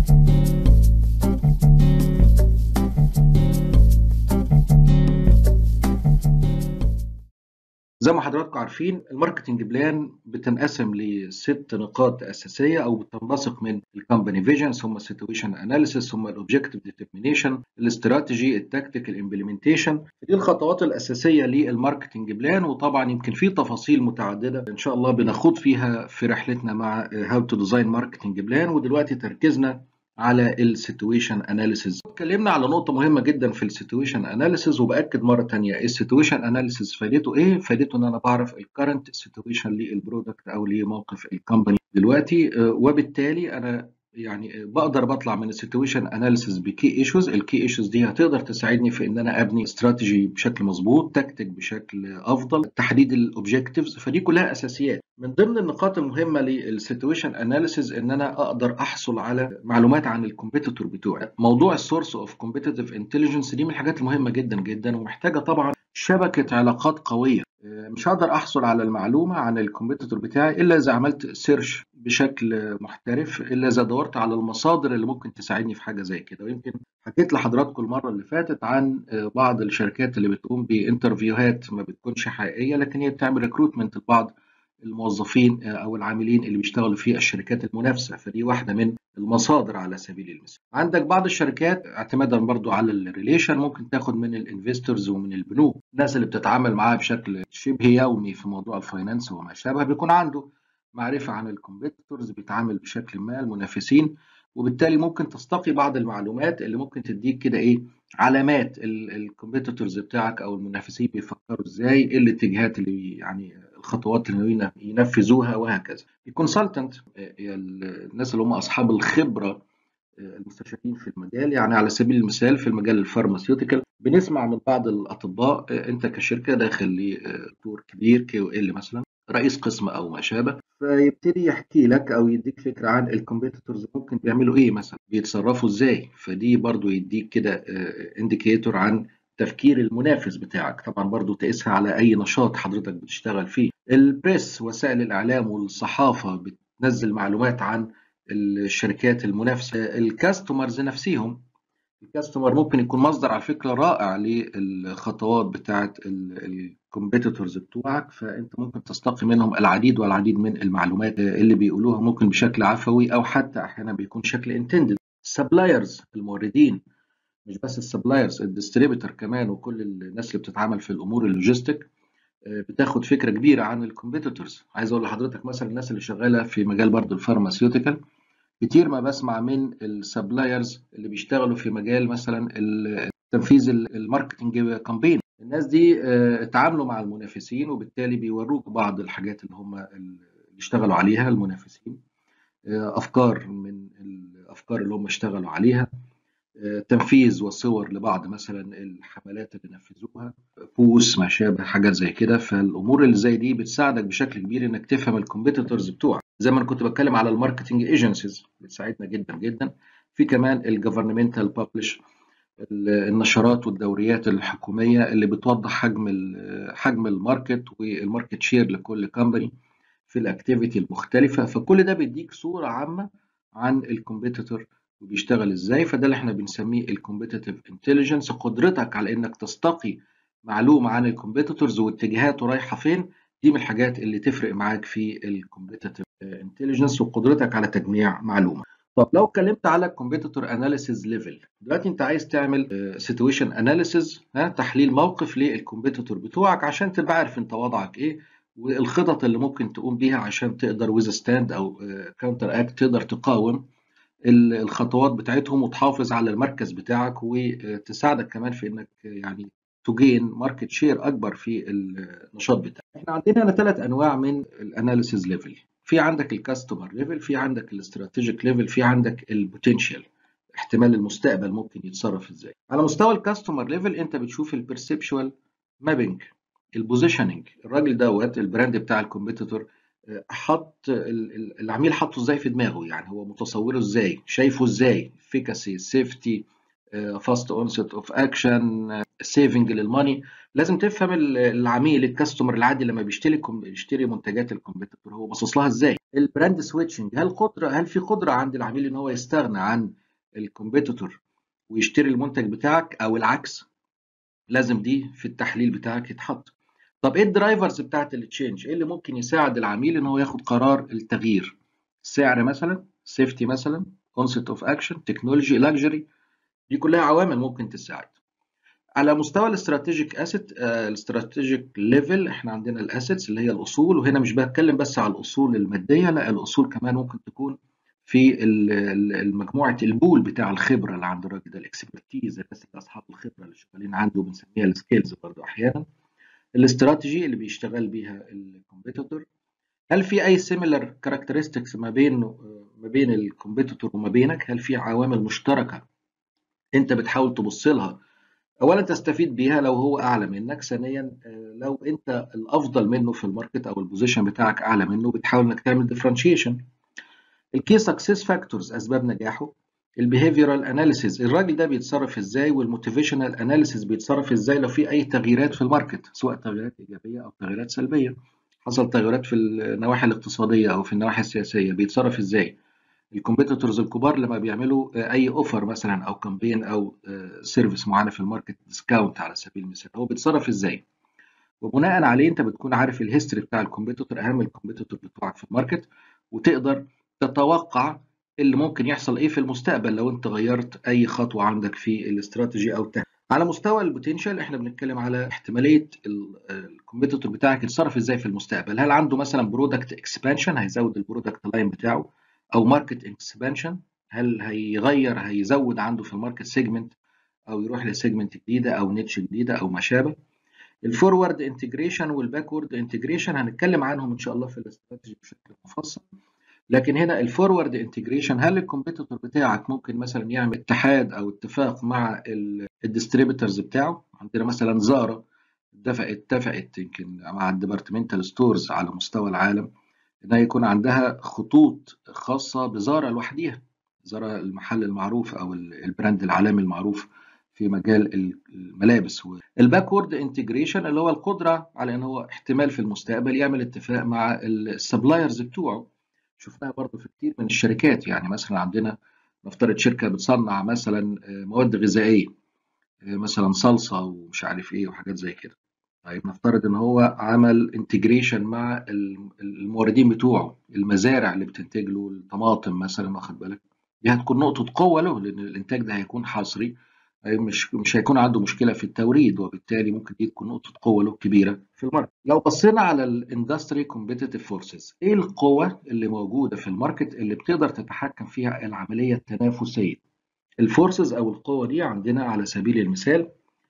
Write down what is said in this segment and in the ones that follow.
زي ما حضراتكم عارفين الماركتنج بلان بتنقسم لست نقاط اساسيه او بتنبثق من الكومباني فيجن ثم السيتويشن اناليسيس ثم الاوبجكتيف ديترمينيشن الاستراتيجي التكتيك الامبلمنتيشن دي الخطوات الاساسيه للماركتنج بلان وطبعا يمكن في تفاصيل متعدده ان شاء الله بنخوض فيها في رحلتنا مع هاو تو ديزاين ماركتنج بلان ودلوقتي تركيزنا على السيتويشن اناليسيز اتكلمنا على نقطه مهمه جدا في السيتويشن اناليسيز وباكد مره ثانيه السيتويشن اناليسيز فائدته ايه فائدته ان انا بعرف الكرنت سيتويشن للبرودكت او لموقف الكومباني دلوقتي وبالتالي انا يعني بقدر بطلع من السيتويشن اناليسيز بكي ايشوز الكي ايشوز دي هتقدر تساعدني في ان انا ابني استراتيجي بشكل مظبوط تكتيك بشكل افضل تحديد الاوبجكتيفز فدي كلها اساسيات من ضمن النقاط المهمه للسيتويشن اناليسيز ان انا اقدر احصل على معلومات عن الكومبيتيتور بتوعي موضوع السورس اوف كومبيتيتيف انتليجنس دي من الحاجات المهمه جدا جدا ومحتاجه طبعا شبكه علاقات قويه مش هقدر احصل على المعلومه عن الكومبيتيتور بتاعي الا اذا عملت سيرش بشكل محترف الا اذا دورت على المصادر اللي ممكن تساعدني في حاجه زي كده ويمكن حكيت لحضراتكم المره اللي فاتت عن بعض الشركات اللي بتقوم بانترفيوهات ما بتكونش حقيقيه لكن هي بتعمل ريكروتمنت لبعض الموظفين او العاملين اللي بيشتغلوا في الشركات المنافسه فدي واحده من المصادر على سبيل المثال عندك بعض الشركات اعتمادا برضو على الريليشن ممكن تاخد من الانفستورز ومن البنوك الناس اللي بتتعامل معاها بشكل شبه يومي في موضوع الفاينانس وما شابه بيكون عنده معرفه عن الكومبيتيتورز بيتعامل بشكل ما المنافسين وبالتالي ممكن تستقي بعض المعلومات اللي ممكن تديك كده ايه علامات الكومبيتيتورز بتاعك او المنافسين بيفكروا ازاي ايه الاتجاهات اللي يعني الخطوات اللي ينفذوها وهكذا الكونسلتنت الناس اللي هم اصحاب الخبره المستشارين في المجال يعني على سبيل المثال في المجال الفارماسيوتيكال بنسمع من بعض الاطباء انت كشركه داخل لدور كبير كي او ال مثلا رئيس قسم او ما شابه فيبتدي يحكي لك او يديك فكره عن الكومبيتيتورز ممكن بيعملوا ايه مثلا بيتصرفوا ازاي فدي برضو يديك كده انديكيتور عن تفكير المنافس بتاعك طبعا برضو تقيسها على اي نشاط حضرتك بتشتغل فيه البريس وسائل الاعلام والصحافه بتنزل معلومات عن الشركات المنافسه الكاستمرز نفسيهم الكاستمر ممكن يكون مصدر على فكره رائع للخطوات بتاعه الكومبيتيتورز بتوعك فانت ممكن تستقي منهم العديد والعديد من المعلومات اللي بيقولوها ممكن بشكل عفوي او حتى احيانا بيكون شكل انتندد السبلايرز الموردين مش بس السبلايرز الديستريبيتور كمان وكل الناس اللي بتتعامل في الامور اللوجيستيك بتاخد فكره كبيره عن الكومبيتيتورز عايز اقول لحضرتك مثلا الناس اللي شغاله في مجال برضو الفارماسيوتيكال كتير ما بسمع من السبلايرز اللي بيشتغلوا في مجال مثلا تنفيذ الماركتنج كامبين الناس دي اتعاملوا مع المنافسين وبالتالي بيوروك بعض الحاجات اللي هم اللي اشتغلوا عليها المنافسين افكار من الافكار اللي هم اشتغلوا عليها تنفيذ وصور لبعض مثلا الحملات اللي نفذوها بوس ما شابه حاجات زي كده فالامور اللي زي دي بتساعدك بشكل كبير انك تفهم الكومبيتيتورز بتوعك زي ما انا كنت بتكلم على الماركتنج ايجنسيز بتساعدنا جدا جدا في كمان الجفرنمنتال بابلش النشرات والدوريات الحكوميه اللي بتوضح حجم حجم الماركت والماركت شير لكل كومباني في الاكتيفيتي المختلفه فكل ده بيديك صوره عامه عن الكومبيتيتور وبيشتغل ازاي فده اللي احنا بنسميه الكومبيتيتيف انتليجنس قدرتك على انك تستقي معلومه عن الكومبيتيتورز واتجاهاته رايحه فين دي من الحاجات اللي تفرق معاك في الكومبيتيتيف انتليجنس وقدرتك على تجميع معلومه طب لو اتكلمت على الكومبيتيتور اناليسيز ليفل دلوقتي انت عايز تعمل سيتويشن اناليسيز ها تحليل موقف للكومبيتيتور بتوعك عشان تبقى عارف انت وضعك ايه والخطط اللي ممكن تقوم بيها عشان تقدر ويز ستاند او كاونتر اكت تقدر تقاوم الخطوات بتاعتهم وتحافظ على المركز بتاعك وتساعدك كمان في انك يعني تجين ماركت شير اكبر في النشاط بتاعك. احنا عندنا هنا ثلاث انواع من الاناليسيز ليفل. في عندك الكاستمر ليفل، في عندك الاستراتيجيك ليفل، في عندك البوتنشال احتمال المستقبل ممكن يتصرف ازاي. على مستوى الكاستمر ليفل انت بتشوف البرسبشوال مابينج البوزيشننج الراجل دوت البراند بتاع الكومبيتيتور حط العميل حطه ازاي في دماغه يعني هو متصوره ازاي شايفه ازاي efficacy safety فاست اونست اوف اكشن سيفنج للماني لازم تفهم العميل الكاستمر العادي لما بيشتري بيشتري منتجات الكومبيتيتور هو باصص لها ازاي البراند سويتشنج هل قدره هل في قدره عند العميل ان هو يستغنى عن الكومبيتيتور ويشتري المنتج بتاعك او العكس لازم دي في التحليل بتاعك يتحط طب ايه الدرايفرز بتاعت التشينج ايه اللي ممكن يساعد العميل ان هو ياخد قرار التغيير سعر مثلا سيفتي مثلا كونسبت اوف اكشن تكنولوجي لاكجري دي كلها عوامل ممكن تساعد على مستوى الاستراتيجيك اسيت الاستراتيجيك ليفل احنا عندنا الاسيتس اللي هي الاصول وهنا مش بتكلم بس على الاصول الماديه لا الاصول كمان ممكن تكون في المجموعه البول بتاع الخبره اللي عند الراجل ده الاكسبرتيز الناس اللي اصحاب الخبره اللي شغالين عنده بنسميها السكيلز برضه احيانا الاستراتيجي اللي بيشتغل بيها الكومبيتيتور هل في اي سيميلر كاركترستكس ما بين ما بين الكومبيتيتور وما بينك هل في عوامل مشتركه انت بتحاول تبص لها اولا تستفيد بيها لو هو اعلى منك ثانيا لو انت الافضل منه في الماركت او البوزيشن بتاعك اعلى منه بتحاول انك تعمل ديفرنشيشن الكي سكسس فاكتورز اسباب نجاحه البيهيفيرال اناليسيز الراجل ده بيتصرف ازاي والموتيفيشنال اناليسيز بيتصرف ازاي لو في اي تغييرات في الماركت سواء تغييرات ايجابيه او تغييرات سلبيه حصل تغيرات في النواحي الاقتصاديه او في النواحي السياسيه بيتصرف ازاي الكومبيتيتورز الكبار لما بيعملوا اي اوفر مثلا او كامبين او سيرفيس معينه في الماركت ديسكاونت على سبيل المثال هو بيتصرف ازاي وبناء عليه انت بتكون عارف الهيستوري بتاع الكومبيتيتور اهم الكومبيتيتور بتوعك في الماركت وتقدر تتوقع اللي ممكن يحصل ايه في المستقبل لو انت غيرت اي خطوه عندك في الاستراتيجي او التهديد على مستوى البوتنشال احنا بنتكلم على احتماليه الكومبيتيتور بتاعك يتصرف ازاي في المستقبل هل عنده مثلا برودكت اكسبانشن هيزود البرودكت لاين بتاعه او ماركت اكسبانشن هل هيغير هيزود عنده في الماركت سيجمنت او يروح لسيجمنت جديده او نيتش جديده او ما شابه الفورورد انتجريشن والباكورد انتجريشن هنتكلم عنهم ان شاء الله في الاستراتيجي بشكل مفصل لكن هنا الفورورد انتجريشن هل الكومبيتيتور بتاعك ممكن مثلا يعمل اتحاد او اتفاق مع الديستريبيتورز بتاعه عندنا مثلا زارا اتفقت اتفقت يمكن مع الديبارتمنتال ستورز على مستوى العالم انها يكون عندها خطوط خاصه بزارا لوحديها زارا المحل المعروف او البراند العالمي المعروف في مجال الملابس الباكورد انتجريشن اللي هو القدره على ان هو احتمال في المستقبل يعمل اتفاق مع السبلايرز بتوعه شفناها برضه في كتير من الشركات يعني مثلا عندنا نفترض شركه بتصنع مثلا مواد غذائيه مثلا صلصه ومش عارف ايه وحاجات زي كده طيب نفترض ان هو عمل انتجريشن مع الموردين بتوعه المزارع اللي بتنتج له الطماطم مثلا واخد بالك دي هتكون نقطه قوه له لان الانتاج ده هيكون حصري مش مش هيكون عنده مشكله في التوريد وبالتالي ممكن دي تكون نقطه قوه له كبيره في الماركت لو بصينا على الاندستري كومبيتيتيف فورسز ايه القوه اللي موجوده في الماركت اللي بتقدر تتحكم فيها العمليه التنافسيه الفورسز او القوه دي عندنا على سبيل المثال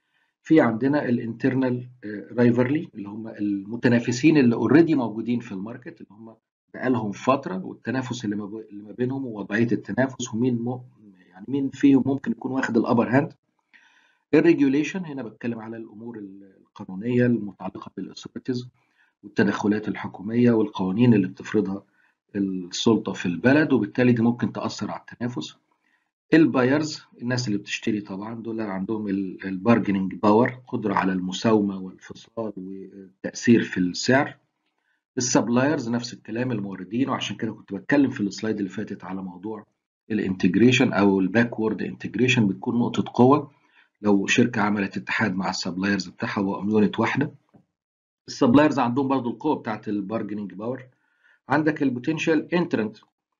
في عندنا الانترنال رايفرلي اللي هم المتنافسين اللي اوريدي موجودين في الماركت اللي هم بقالهم فتره والتنافس اللي ما بينهم ووضعيه التنافس ومين م... يعني مين فيهم ممكن يكون واخد الابر هاند الريجوليشن هنا بتكلم على الامور القانونيه المتعلقه بالاثوريتيز والتدخلات الحكوميه والقوانين اللي بتفرضها السلطه في البلد وبالتالي دي ممكن تاثر على التنافس البايرز الناس اللي بتشتري طبعا دول عندهم البارجنينج باور قدره على المساومه والفصال والتاثير في السعر السبلايرز نفس الكلام الموردين وعشان كده كنت بتكلم في السلايد اللي فاتت على موضوع الانتجريشن او الباكورد انتجريشن بتكون نقطه قوه لو شركه عملت اتحاد مع السبلايرز بتاعها ويونت واحده السبلايرز عندهم برضو القوه بتاعت البارجنينج باور عندك البوتنشال انترنت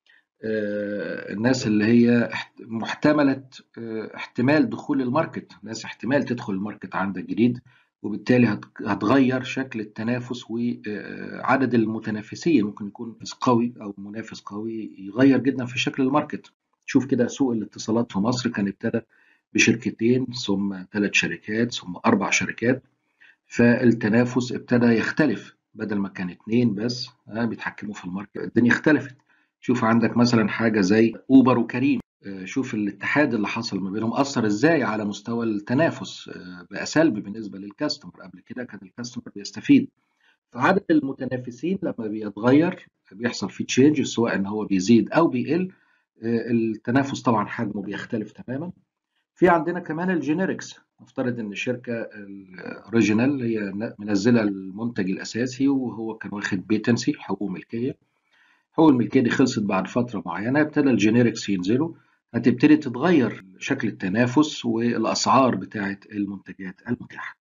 الناس اللي هي محتملة احتمال دخول الماركت ناس احتمال تدخل الماركت عندك جديد وبالتالي هتغير شكل التنافس وعدد المتنافسين ممكن يكون قوي او منافس قوي يغير جدا في شكل الماركت شوف كده سوق الاتصالات في مصر كان ابتدى بشركتين ثم ثلاث شركات ثم اربع شركات فالتنافس ابتدى يختلف بدل ما كان اتنين بس بيتحكموا في الماركت الدنيا اختلفت شوف عندك مثلا حاجه زي اوبر وكريم شوف الاتحاد اللي حصل ما بينهم اثر ازاي على مستوى التنافس بقى سلبي بالنسبه للكاستمر قبل كده كان الكاستمر بيستفيد فعدد المتنافسين لما بيتغير بيحصل فيه تشينج سواء ان هو بيزيد او بيقل التنافس طبعا حجمه بيختلف تماما في عندنا كمان الجينيركس نفترض ان الشركه الاوريجينال هي منزله المنتج الاساسي وهو كان واخد بيتنسي حقوق ملكيه حقوق الملكيه دي خلصت بعد فتره معينه ابتدى الجينيركس ينزلوا هتبتدي تتغير شكل التنافس والاسعار بتاعه المنتجات المتاحه